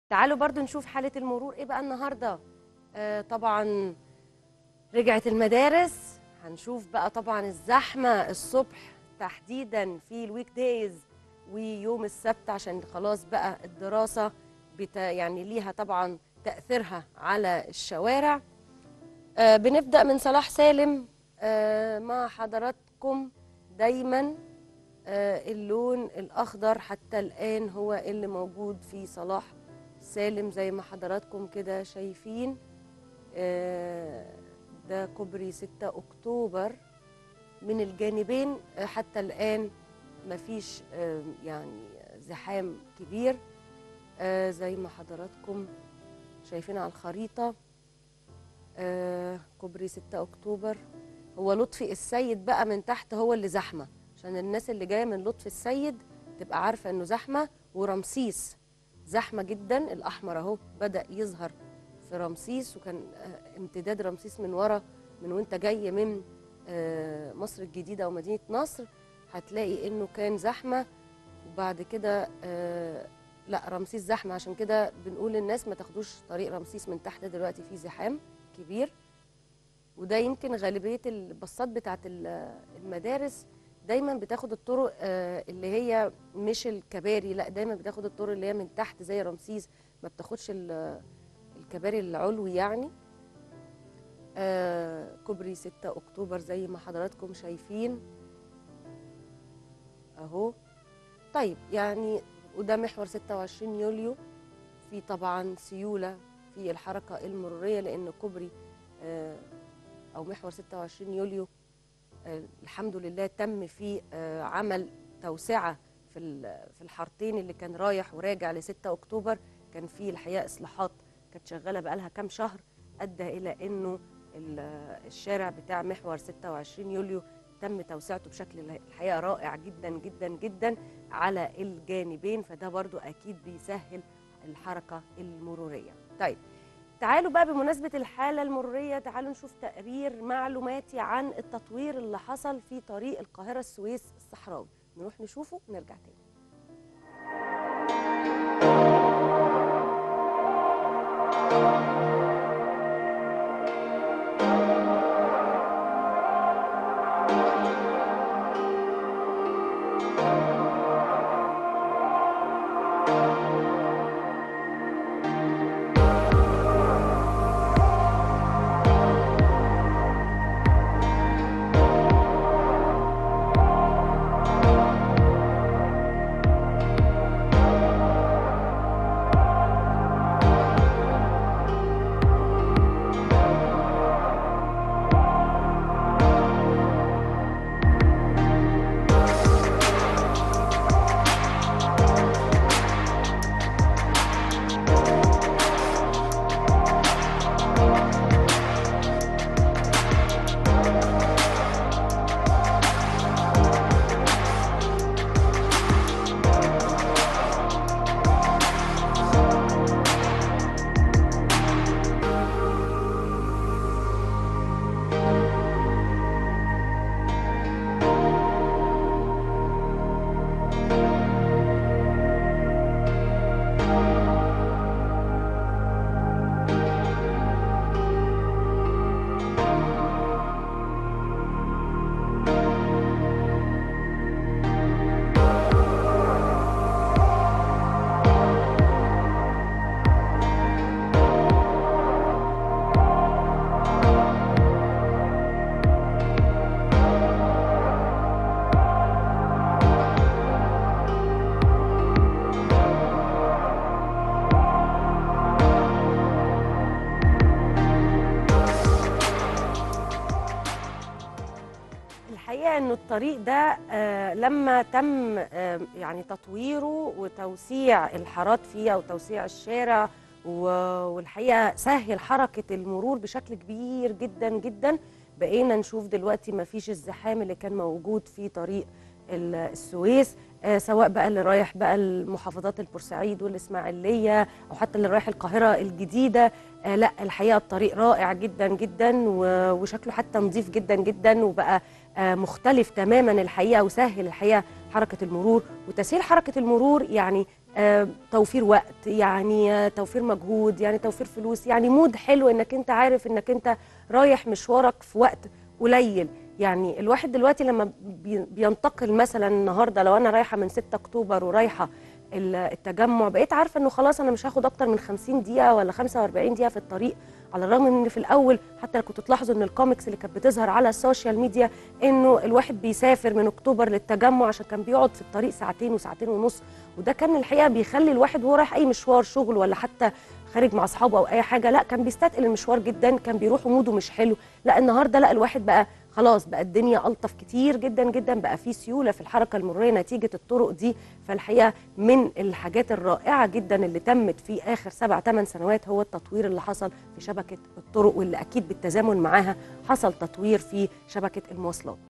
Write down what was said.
تعالوا برضو نشوف حالة المرور ايه بقى النهاردة آه طبعا رجعت المدارس هنشوف بقى طبعا الزحمة الصبح تحديدا في الويك دايز ويوم السبت عشان خلاص بقى الدراسة بتا يعني ليها طبعا تأثيرها على الشوارع آه بنبدأ من صلاح سالم آه مع حضراتكم دايما آه اللون الأخضر حتى الآن هو اللي موجود في صلاح سالم زي ما حضراتكم كده شايفين آه، ده كوبري 6 أكتوبر من الجانبين آه، حتى الآن مفيش آه، يعني زحام كبير آه، زي ما حضراتكم شايفين على الخريطة آه، كوبري 6 أكتوبر هو لطفي السيد بقى من تحت هو اللي زحمة عشان الناس اللي جاية من لطفي السيد تبقى عارفة إنه زحمة ورمسيس زحمة جدا الأحمر أهو بدأ يظهر في رمسيس وكان آه، امتداد رمسيس من ورا من وانت جاي من آه، مصر الجديدة ومدينة نصر هتلاقي إنه كان زحمة وبعد كده آه، لا رمسيس زحمة عشان كده بنقول للناس ما تاخدوش طريق رمسيس من تحت دلوقتي في زحام كبير وده يمكن غالبية الباصات بتاعت ال- المدارس دايما بتاخد الطرق آه، اللي هي مش الكباري لا دايما بتاخد الطرق اللي هي من تحت زي رمسيس ما بتاخدش ال- الكباري العلوي يعني آه، كوبري 6 اكتوبر زي ما حضراتكم شايفين اهو طيب يعني وده محور 26 يوليو في طبعا سيوله في الحركه المروريه لان كوبري آه، او محور 26 يوليو آه، الحمد لله تم فيه آه، عمل توسعه في ال- في الحارتين اللي كان رايح وراجع ل 6 اكتوبر كان في الحقيقه اصلاحات كانت شغاله بقالها كام شهر ادى الى انه ال- الشارع بتاع محور 26 يوليو تم توسعته بشكل الحقيقه رائع جدا جدا جدا على الجانبين فده برضو اكيد بيسهل الحركه المروريه طيب تعالوا بقى بمناسبة الحالة المرورية تعالوا نشوف تقرير معلوماتي عن التطوير اللي حصل في طريق القاهرة السويس الصحراوي نروح نشوفه ونرجع تاني الحقيقه انه الطريق ده آه، لما تم آه، يعني تطويره وتوسيع الحارات فيه او توسيع الشارع و- والحقيقه سهل حركه المرور بشكل كبير جدا جدا بقينا نشوف دلوقتي ما فيش الزحام اللي كان موجود في طريق ال- السويس آه، سواء بقى اللي رايح بقى المحافظات البورسعيد والاسماعيليه او حتى اللي رايح القاهره الجديده آه، لا الحقيقه الطريق رائع جدا جدا و- وشكله حتى نظيف جدا جدا وبقى آه، مختلف تماما الحقيقه وسهل الحقيقه حركه المرور وتسهيل حركه المرور يعني آه، توفير وقت يعني آه، توفير مجهود يعني توفير فلوس يعني مود حلو انك انت عارف انك انت رايح مشوارك في وقت قليل يعني الواحد دلوقتي لما بي- بينتقل مثلا النهارده لو انا رايحه من 6 اكتوبر ورايحه ال- التجمع بقيت عارفه انه خلاص انا مش هاخد اكتر من 50 دقيقه ولا 45 دقيقه في الطريق على الرغم ان في الاول حتى لو كنتوا تلاحظوا ان الكوميكس اللي كانت بتظهر على السوشيال ميديا انه الواحد بيسافر من اكتوبر للتجمع عشان كان بيقعد في الطريق ساعتين وساعتين ونص وده كان الحقيقه بيخلي الواحد وهو رايح اي مشوار شغل ولا حتى خارج مع اصحابه او اي حاجه لا كان بيستثقل المشوار جدا كان بيروح وموده مش حلو لا النهارده لا الواحد بقى خلاص بقى الدنيا الطف كتير جدا جدا بقى في سيوله في الحركه المروريه نتيجه الطرق دي فالحقيقه من الحاجات الرائعه جدا اللي تمت في اخر سبع ثمان سنوات هو التطوير اللي حصل في شبكه الطرق واللي اكيد بالتزامن معاها حصل تطوير في شبكه المواصلات